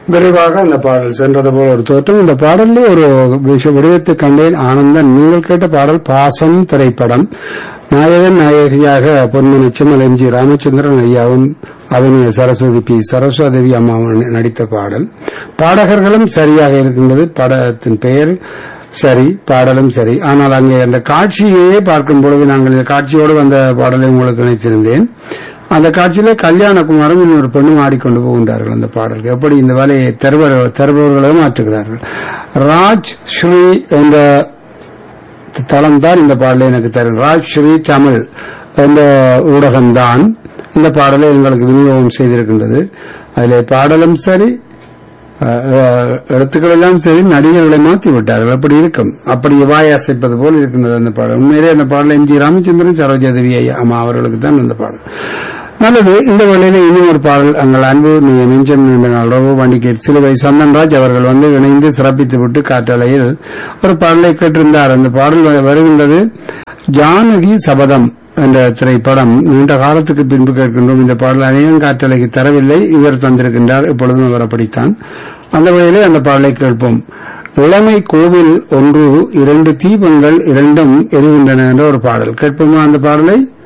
விரைவாக அந்த பாடல் சென்றது போல ஒரு தோற்றம் இந்த பாடல்ல ஒரு விஷ விடயத்தை கண்டேன் ஆனந்தன் நீங்கள் கேட்ட பாடல் பாசம் திரைப்படம் நாயகன் நாயகியாக பொன்மன நிச்சயமல் எம் ஜி ராமச்சந்திரன் ஐயாவும் அவனு சரஸ்வதி பி சரஸ்வதேவி அம்மாவும் நடித்த பாடல் பாடகர்களும் சரியாக இருக்கின்றது படத்தின் பெயர் சரி பாடலும் சரி ஆனால் அங்கே அந்த காட்சியையே பார்க்கும் பொழுது நாங்கள் இந்த காட்சியோடு வந்த பாடலை உங்களுக்கு நினைத்திருந்தேன் அந்த காட்சியிலே கல்யாணகுமாரும் இன்னொரு பெண்ணும் ஆடிக்கொண்டு போகின்றார்கள் அந்த பாடலுக்கு எப்படி இந்த வேலையை தருவர் தருபவர்களும் மாற்றுகிறார்கள் ராஜ் ஸ்ரீ என்ற தளம் தான் இந்த பாடலை எனக்கு தரும் ராஜ் ஸ்ரீ தமிழ் என்ற ஊடகம்தான் இந்த பாடலை எங்களுக்கு விநியோகம் செய்திருக்கின்றது அதிலே பாடலும் சரி அஹ், எழுத்துக்கள் எல்லாம் சரி நடிகர்களை மாற்றி விட்டார்கள் அப்படி இருக்கும் அப்படி வாய் அசைப்பது போல் இருக்கின்றது அந்த பாடல் உண்மையிலே அந்த பாடல் எம் ஜி ராமச்சந்திரன் சரோஜாதேவி ஐயா அம்மா அவர்களுக்கு தான் அந்த பாடல் நல்லது இந்த வேளையில இன்னும் ஒரு பாடல் எங்கள் அன்பு நீ- நெஞ்சம் நீண்ட நாள் ரகு வண்டிகை சிலுவை சந்தன்ராஜ் அவர்கள் வந்து இணைந்து சிறப்பித்து விட்டு காற்றலையில் ஒரு பாடலை கேட்டிருந்தார் அந்த பாடல் வ- வருகின்றது ஜானகி சபதம் என்ற திரைப்படம் நீண்ட காலத்துக்கு பின்பு கேட்கின்றோம் இந்த பாடல் அநேகம் காற்றலைக்கு தரவில்லை இவர் தந்திருக்கின்றார் இப்பொழுதும் அவர் அப்படித்தான் அந்த வகையிலே அந்த பாடலை கேட்போம் இளமை கோவில் ஒன்று இரண்டு தீபங்கள் இரண்டும் எரிகின்றன என்ற ஒரு பாடல் கேட்போமா அந்த பாடலை